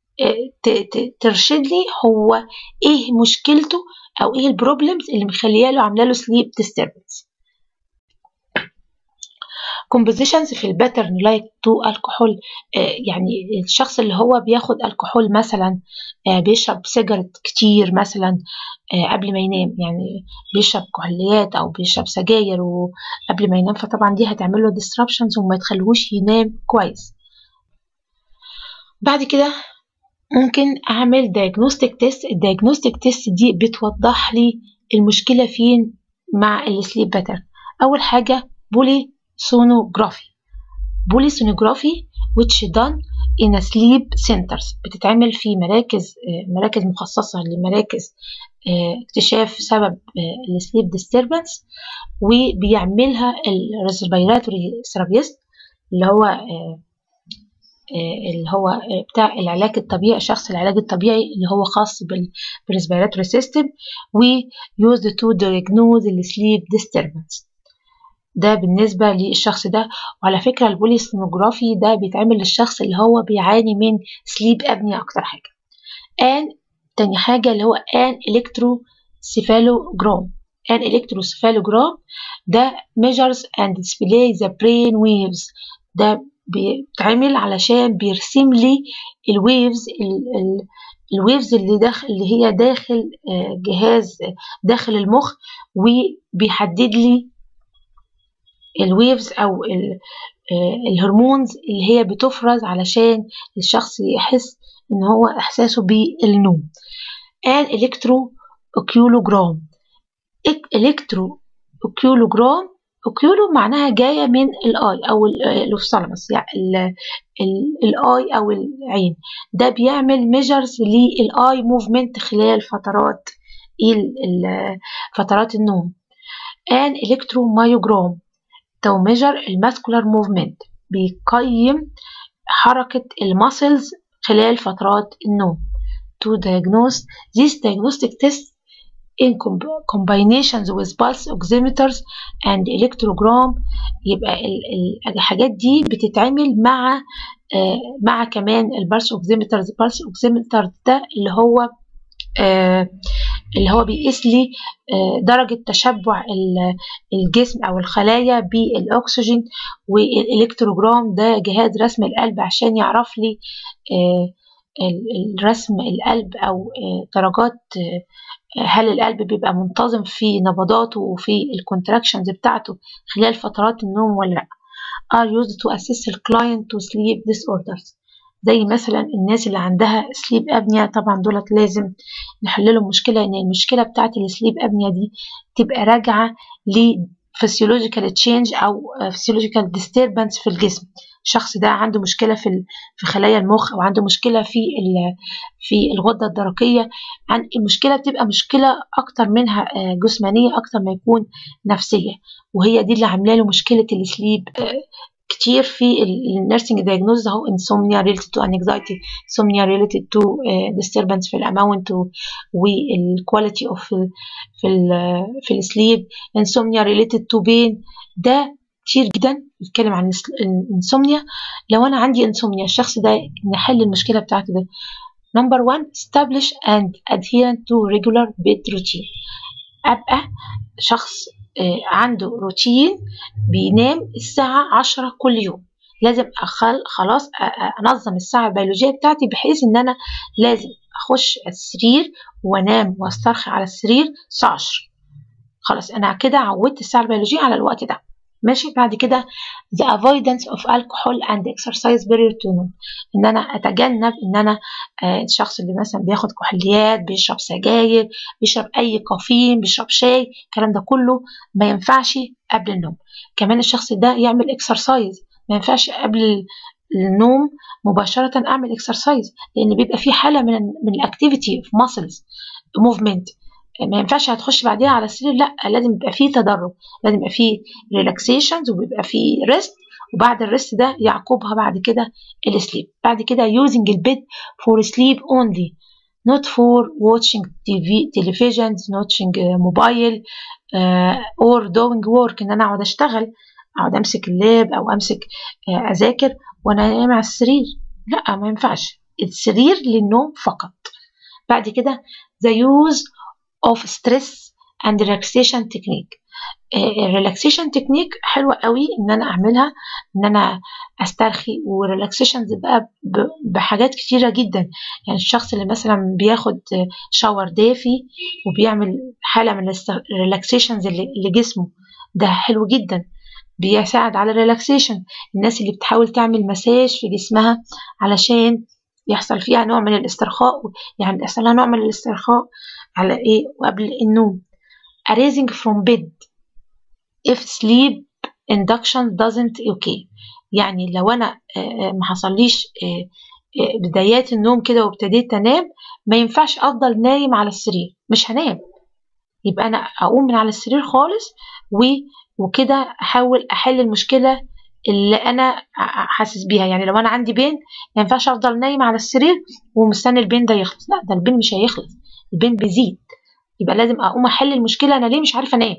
ترشد لي هو ايه مشكلته او ايه البروبلمز اللي مخليه له عامله له سليب ديستربنس compositions في الباترن لايك تو الكحول يعني الشخص اللي هو بياخد الكحول مثلا بيشرب سيجارت كتير مثلا قبل ما ينام يعني بيشرب كحوليات او بيشرب سجاير وقبل ما ينام فطبعا دي هتعمل له disruptions وما تخلوش ينام كويس بعد كده ممكن اعمل diagnostic test الدياجنوستيك تيست دي بتوضح لي المشكله فين مع السليب باترن اول حاجه بولي sonography polysonography which done in a sleep centers بتتعمل في مراكز مراكز مخصصة لمراكز اكتشاف سبب السليب disturbance وبيعملها الريسبيراتوري ثيرابيست اللي هو اللي هو بتاع العلاج الطبيعي شخص العلاج الطبيعي اللي هو خاص بالريسبيراتوري سيستم و used to diagnose the sleep disturbance ده بالنسبة للشخص ده وعلى فكرة البوليسونوجرافي ده بيتعمل للشخص اللي هو بيعاني من سليب أبنية أكتر حاجة ان تاني حاجة اللي هو ان الكتروسيفالوجرام ان الكتروسيفالوجرام ده measures and display the brain waves ده بيتعمل علشان بيرسم لي الويفز الويفز اللي داخل اللي هي داخل جهاز داخل المخ وبيحدد لي الويفز او الهرمونز اللي هي بتفرز علشان الشخص يحس ان هو احساسه بالنوم قال الكترو اوكيولوجرام الكترو اوكيولوجرام اوكيولو معناها جايه من الاي او الاوفثالموس يعني الاي او العين ده بيعمل ميجرز للاي موفمنت خلال فترات فترات النوم ان الكترومايوجرام تو ميجر الماسكولار موفمنت بيقيم حركة الماسلز خلال فترات النوم to diagnose this diagnostic test in combinations with pulse oximeters and electrogram يبقى الحاجات دي بتتعمل مع مع كمان البلس اوكسيمترز البلس اوكسيمتر ده اللي هو اللي هو بيقيس لي درجة تشبع الجسم أو الخلايا بالأكسجين والإلكتروجرام ده جهاز رسم القلب عشان يعرف لي الرسم القلب أو درجات هل القلب بيبقى منتظم في نبضاته وفي الكونتراكشنز بتاعته خلال فترات النوم ولا لأ are used to assess the client to sleep disorders زي مثلا الناس اللي عندها سليب ابنيا طبعا دولت لازم نحل لهم مشكله ان المشكله بتاعت السليب ابنيا دي تبقى راجعه لفسيولوجيكال تشينج او فسيولوجيكال ديستربنس في الجسم الشخص ده عنده مشكله في في خلايا المخ او عنده مشكله في في الغده الدرقيه عن المشكله بتبقى مشكله اكتر منها جسمانيه اكتر ما يكون نفسيه وهي دي اللي عامله له مشكله السليب كتير في النيرسينج دايجنوز اهو انسومنيا ريليتد تو انكزايتي انسومنيا ريليتد تو ديستربنس في الاماونت والكواليتي اوف في ال في السليب انسومنيا ريليتد تو بين ده كتير جدا بيتكلم عن الانسومنيا لو انا عندي انسومنيا الشخص ده نحل المشكله بتاعته ده نمبر 1 establish and adherent to regular bed routine ابقى شخص عنده روتين بينام الساعة عشرة كل يوم لازم أخل خلاص أنظم الساعة البيولوجية بتاعتي بحيث إن أنا لازم أخش السرير وأنام وأسترخي على السرير الساعة عشرة خلاص أنا كده عودت الساعة البيولوجية على الوقت ده ماشي بعد كده the avoidance of alcohol and exercise prior to نوم ان انا اتجنب ان انا آه الشخص اللي مثلا بياخد كحوليات بيشرب سجاير بيشرب اي كافيين بيشرب شاي الكلام ده كله ما ينفعش قبل النوم كمان الشخص ده يعمل اكسرسايز ما ينفعش قبل النوم مباشرة اعمل اكسرسايز لان بيبقى في حالة من من الاكتيفيتي في ماسلز موفمنت ما ينفعش هتخش بعديها على السرير لا لازم يبقى فيه تدرج لازم يبقى فيه ريلاكسيشنز وبيبقى فيه ريست وبعد الريست ده يعقبها بعد كده السليب بعد كده using البيت for sleep only not for watching TV televisions watching موبايل uh, or doing work ان انا اقعد اشتغل اقعد امسك اللاب او امسك uh, اذاكر وانا نايم على السرير لا ما ينفعش السرير للنوم فقط بعد كده the use of stress and relaxation technique الريلاكسيشن تكنيك حلوة قوي ان انا اعملها ان انا استرخي وريلاكسيشن بقى بحاجات كتيرة جدا يعني الشخص اللي مثلا بياخد شاور دافي وبيعمل حالة من الريلاكسيشنز لجسمه ده حلو جدا بيساعد على الريلاكسيشن الناس اللي بتحاول تعمل مساج في جسمها علشان يحصل فيها نوع من الاسترخاء يعني يحصل لها نوع من الاسترخاء على ايه وقبل النوم arising from bed if sleep induction doesn't okay يعني لو انا ما حصليش بدايات النوم كده وابتديت انام ما ينفعش افضل نايم على السرير مش هنام يبقى انا اقوم من على السرير خالص وكده احاول احل المشكله اللي انا حاسس بيها يعني لو انا عندي بين ما ينفعش افضل نايم على السرير ومستني البين ده يخلص لا ده البين مش هيخلص البين بيزيد يبقى لازم اقوم احل المشكله انا ليه مش عارفه انام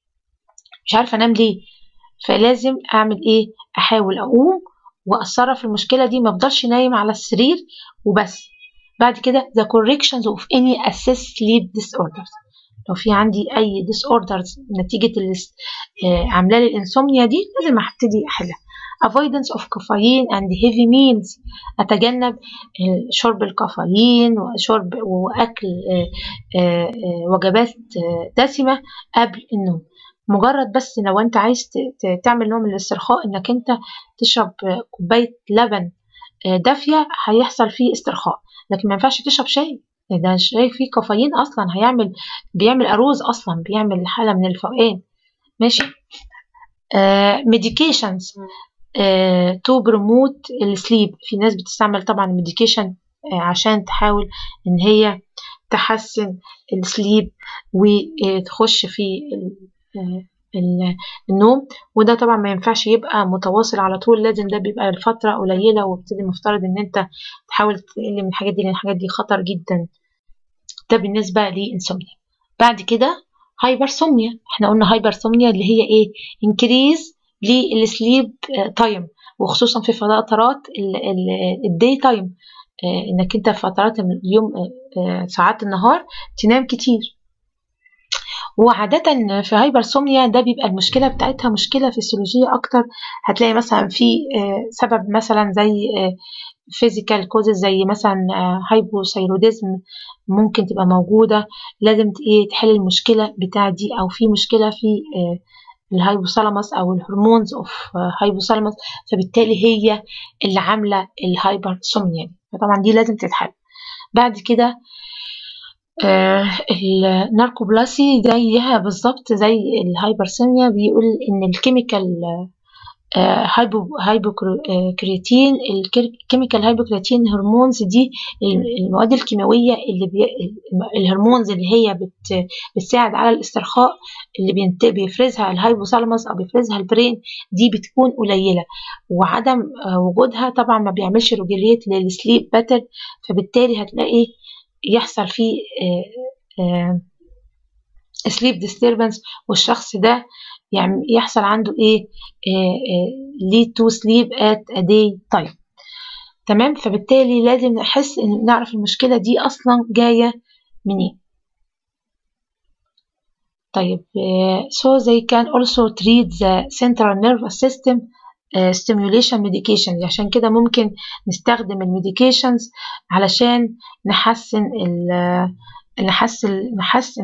مش عارفه انام ليه فلازم اعمل ايه احاول اقوم واتصرف في المشكله دي ما افضلش نايم على السرير وبس بعد كده the corrections of any assessed sleep disorders لو في عندي اي disorders نتيجه عامله لي الانسومنيا دي لازم ابتدي احلها avoidance of caffeine and heavy meals أتجنب شرب الكافيين وشرب وأكل وجبات دسمة قبل النوم مجرد بس لو انت عايز تعمل نوع من الاسترخاء انك انت تشرب كوباية لبن دافية هيحصل فيه استرخاء لكن ما ينفعش تشرب شاي ده الشاي فيه كافيين اصلا هيعمل بيعمل اروز اصلا بيعمل حالة من الفوقان ماشي ميديكيشنز تو بروموت السليب في ناس بتستعمل طبعا الميديكيشن عشان تحاول ان هي تحسن السليب وتخش في النوم وده طبعا ما ينفعش يبقى متواصل على طول لازم ده بيبقى لفترة قليلة وابتدي مفترض ان انت تحاول تقل من الحاجات دي لان الحاجات دي خطر جدا ده بالنسبة للإنسومنيا بعد كده هايبرسومنيا احنا قلنا هايبرسومنيا اللي هي ايه انكريز للسليب تايم وخصوصا في فترات الدي تايم انك انت في فترات اليوم ساعات النهار تنام كتير وعادة في هايبرسومنيا ده بيبقى المشكلة بتاعتها مشكلة فسيولوجية أكتر هتلاقي مثلا في سبب مثلا زي فيزيكال كوزز زي مثلا هايبوثايروديزم ممكن تبقى موجودة لازم ايه تحل المشكلة بتاع دي أو في مشكلة في الهايبوثالاموس او الهرمونز اوف هايبوثالاموس فبالتالي هي اللي عامله الهايبرسومنيا فطبعا دي لازم تتحل بعد كده آه الناركوبلاسي زيها بالظبط زي الهايبرسيميا بيقول ان الكيميكال هايبو هايبوكرياتين الكيميكال هايبوكرياتين هرمونز دي المواد الكيماويه اللي بي الهرمونز اللي هي بت بتساعد على الاسترخاء اللي بيفرزها الهايبوثالاموس او بيفرزها البرين دي بتكون قليله وعدم وجودها طبعا ما بيعملش ريجوليت للسليب باترن فبالتالي هتلاقي يحصل فيه سليب ديستربنس والشخص ده يعني يحصل عنده ايه lead to sleep at a day time تمام فبالتالي لازم نحس ان نعرف المشكلة دي اصلا جاية منين طيب so they can also treat the central nervous system stimulation medication عشان كده ممكن نستخدم الميديكيشنز علشان نحسن ال نحسن نحسن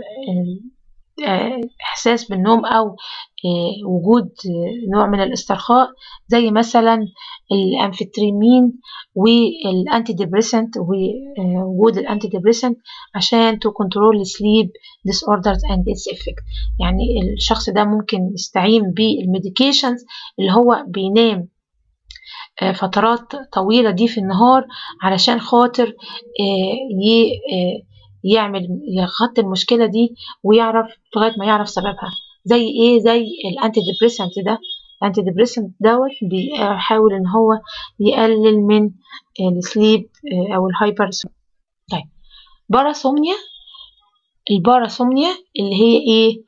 احساس بالنوم او وجود نوع من الاسترخاء زي مثلا الامفيتريمين والانتي ديبريسنت ووجود الانتي ديبريسنت عشان تو كنترول سليب ديس اوردرز اند اتس افكت يعني الشخص ده ممكن يستعين بالميديكيشنز اللي هو بينام فترات طويلة دي في النهار علشان خاطر يعمل يغطي المشكله دي ويعرف لغايه ما يعرف سببها زي ايه زي الانتي ديبريسنت ده الانتي ديبريسنت دوت بيحاول ان هو يقلل من السليب او الهايبر طيب باراسومنيا الباراسومنيا اللي هي ايه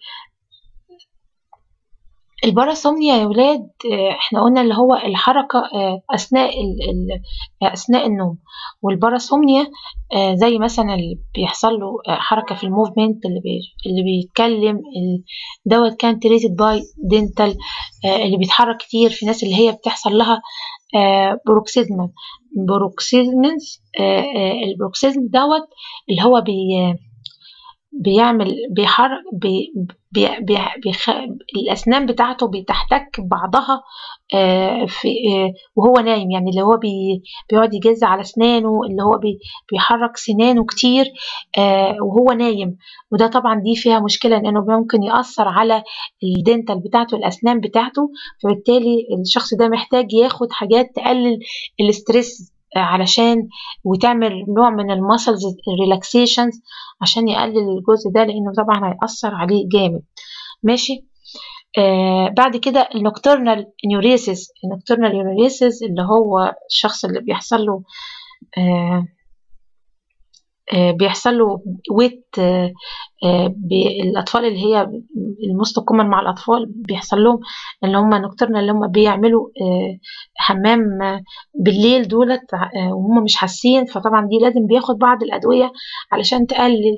الباراسومنيا يا ولاد احنا قلنا اللي هو الحركة أثناء أثناء النوم والباراسومنيا زي مثلا اللي بيحصل له حركة في الموفمنت اللي بي اللي بيتكلم دوت كان تريتد باي دينتال اللي بيتحرك كتير في ناس اللي هي بتحصل لها بروكسيزم بروكسيزمز البروكسيزم دوت اللي هو بي بيعمل بيحرك بي بي بي بيخ... الأسنان بتاعته بتحتك بعضها آه في آه وهو نايم يعني اللي هو بي بيقعد يجز على أسنانه اللي هو بي بيحرك سنانه كتير آه وهو نايم وده طبعا دي فيها مشكلة لأنه ممكن يأثر على الدنتال بتاعته الأسنان بتاعته فبالتالي الشخص ده محتاج ياخد حاجات تقلل الاسترس علشان وتعمل نوع من المسلز ريلاكسيشنز عشان يقلل الجزء ده لانه طبعا هيأثر عليه جامد ماشي آه بعد كده النوكتورنال انيوريسيس النوكتورنال انيوريسيس اللي هو الشخص اللي بيحصل له آه آه بيحصل له ويت الاطفال اللي هي الموست كومن مع الاطفال بيحصل لهم اللي هم نوكتورنال اللي هم بيعملوا حمام بالليل دولت وهم مش حاسين فطبعا دي لازم بياخد بعض الادويه علشان تقلل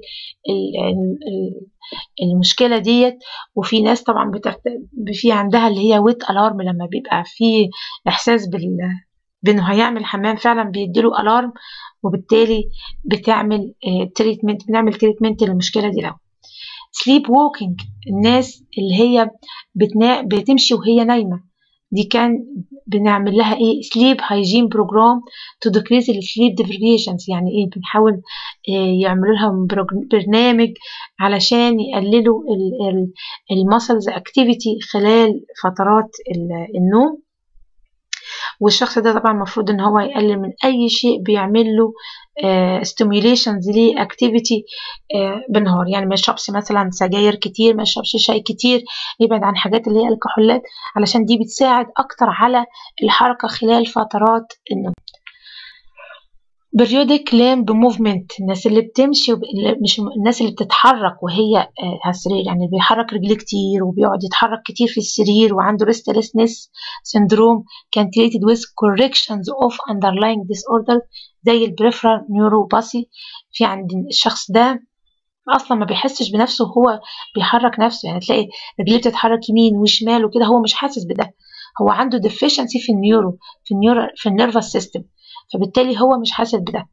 المشكله ديت وفي ناس طبعا بتحت... في عندها اللي هي ويت الارم لما بيبقى في احساس بال بانه هيعمل حمام فعلا بيديله الارم وبالتالي بتعمل تريتمنت بنعمل تريتمنت للمشكله دي الاول سليب ووكينج الناس اللي هي بتنا... بتمشي وهي نايمه دي كان بنعمل لها ايه سليب هايجين بروجرام تو ديكريز السليب ديفريشنز يعني ايه بنحاول إيه يعملوا لهم برنامج علشان يقللوا المسلز اكتيفيتي خلال فترات النوم والشخص ده طبعا المفروض ان هو يقلل من اي شيء بيعمل له ستيميوليشنز ليه اكتيفيتي بالنهار يعني ما يشربش مثلا سجاير كتير ما يشربش شاي كتير يبعد عن حاجات اللي هي الكحولات علشان دي بتساعد اكتر على الحركه خلال فترات النوم periodic limb movement الناس اللي بتمشي مش الناس اللي بتتحرك وهي على السرير يعني بيحرك رجليه كتير وبيقعد يتحرك كتير في السرير وعنده restlessness syndrome can treated with corrections of underlying disorder زي البريفرال neuropathy في عند الشخص ده اصلا ما بيحسش بنفسه وهو بيحرك نفسه يعني تلاقي رجليه بتتحرك يمين وشمال وكده هو مش حاسس بده هو عنده deficiency في النيورو في النيورو في النيرفس سيستم فبالتالي هو مش حاسس بده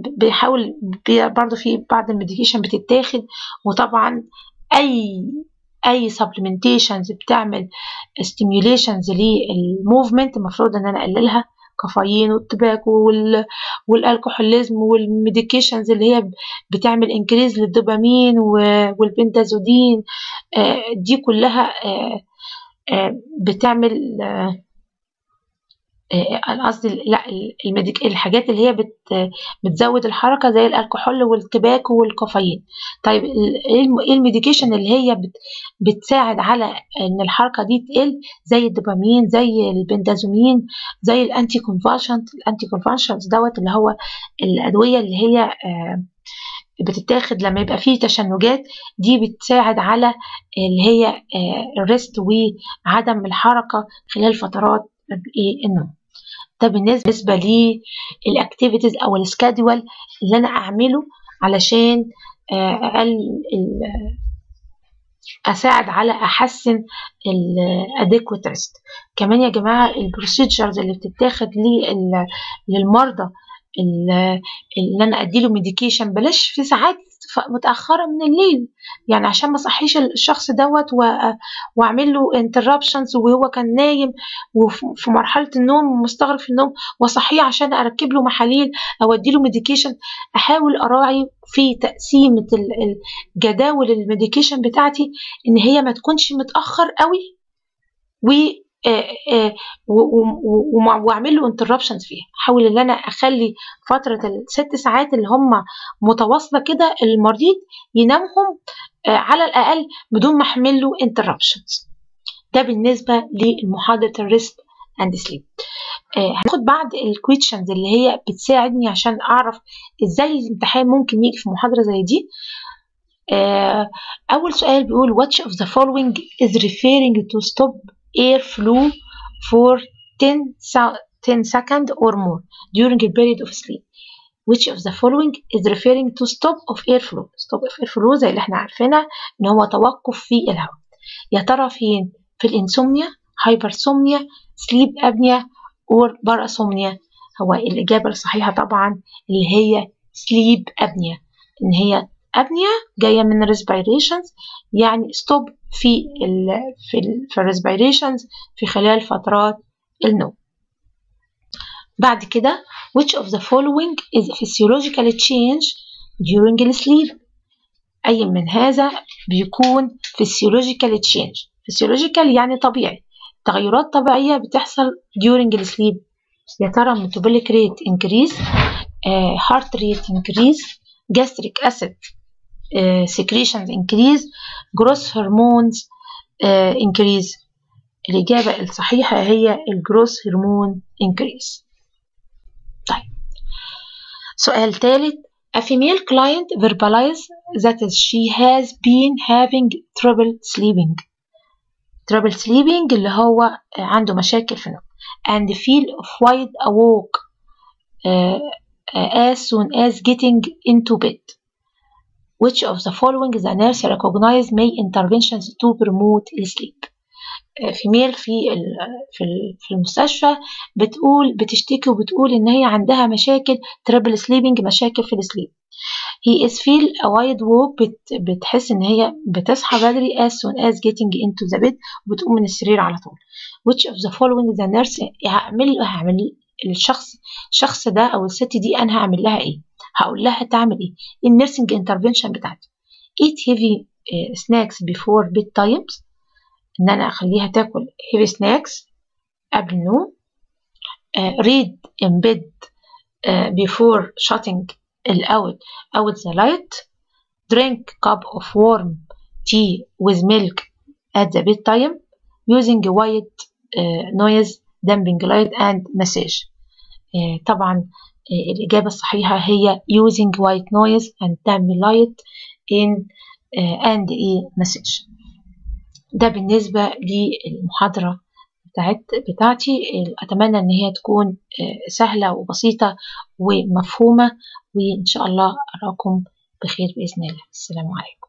بيحاول برضه في بعض الميديكيشن بتتاخد وطبعا اي اي supplementations بتعمل stimulations للموفمنت المفروض ان انا اقللها كافيين والتباكو وال... والالكحوليزم والميديكيشنز اللي هي بتعمل انكريز للدوبامين والبنتازودين دي كلها بتعمل انا قصدي لا الميديك الحاجات اللي هي بت بتزود الحركه زي الكحول والتباكو والكافيين طيب ايه الميديكيشن اللي هي بت بتساعد على ان الحركه دي تقل زي الدوبامين زي البندازومين زي الانتي كونفالشنت الانتي كونفالشنت دوت اللي هو الادويه اللي هي بتتاخد لما يبقى فيه تشنجات دي بتساعد على اللي هي الريست وعدم الحركه خلال فترات النوم ده بالنسبة للأكتيفيتيز أو السكادول اللي أنا أعمله علشان أقل أساعد على أحسن الأديكوت ريست كمان يا جماعة البروسيجرز اللي بتتاخد للمرضى اللي أنا أديله ميديكيشن بلاش في ساعات متأخرة من الليل يعني عشان ما صحيش الشخص دوت واعمل له انتربشنز وهو كان نايم وفي مرحلة النوم مستغرق في النوم واصحيه عشان اركب له محاليل او ادي له ميديكيشن احاول اراعي في تقسيمة جداول الميديكيشن بتاعتي ان هي ما تكونش متأخر قوي و واعمل له انتربشنز فيها احاول ان انا اخلي فتره الست ساعات اللي هم متواصله كده المريض ينامهم على الاقل بدون ما احمل له انتربشنز ده بالنسبه لمحاضره الريست اند سليب هناخد بعض الكويشنز اللي هي بتساعدني عشان اعرف ازاي الامتحان ممكن يجي في محاضره زي دي اول سؤال بيقول which of the following is referring to stop air flow for 10, 10 seconds or more during a period of sleep. Which of the following is referring to stop of airflow? Stop of airflow زي اللي احنا عارفينها ان هو توقف في الهواء. يا ترى فين؟ في الانسومنيا، هايبرسومنيا، سليب ابنيا اور باراسومنيا؟ هو الإجابة الصحيحة طبعا اللي هي سليب ابنيا ان هي ابنيا جايه من respirations يعني ستوب في ال في ال في الريسبيريشنز في خلال فترات النوم بعد كده which of the following is physiological change during sleep أي من هذا بيكون physiological change physiological يعني طبيعي تغيرات طبيعية بتحصل during sleep يا ترى metabolic rate increase uh, heart rate increase gastric acid uh, secretions increase growth hormones uh, increase الإجابة الصحيحة هي الجروث هرمون increase طيب سؤال ثالث A female client verbalized that she has been having trouble sleeping trouble sleeping اللي هو عنده مشاكل في النوم and feel wide awake uh, as soon as getting into bed which of the following the nurse recognized may interventions to promote sleep فيميل في في في المستشفى بتقول بتشتكي وبتقول ان هي عندها مشاكل ترابل سليبنج مشاكل في السليب هي is feel a wide walk بت بتحس ان هي بتصحى بدري as soon as getting into the bed وبتقوم من السرير على طول which of the following the nurse هعمل هعمل الشخص الشخص ده او الست دي انا هعمل لها ايه هقول لها تعمل ايه النيرسينج انترفنشن بتاعتي eat heavy uh, snacks before bed times ان انا اخليها تاكل heavy snacks قبل النوم uh, read in bed uh, before shutting out out the light drink cup of warm tea with milk at the bedtime using white uh, noise damping light and massage uh, طبعا uh, الإجابة الصحيحة هي using white noise and damping light in uh, and a massage ده بالنسبة للمحاضرة بتاعت بتاعتي أتمنى إن هي تكون سهلة وبسيطة ومفهومة وإن شاء الله أراكم بخير بإذن الله السلام عليكم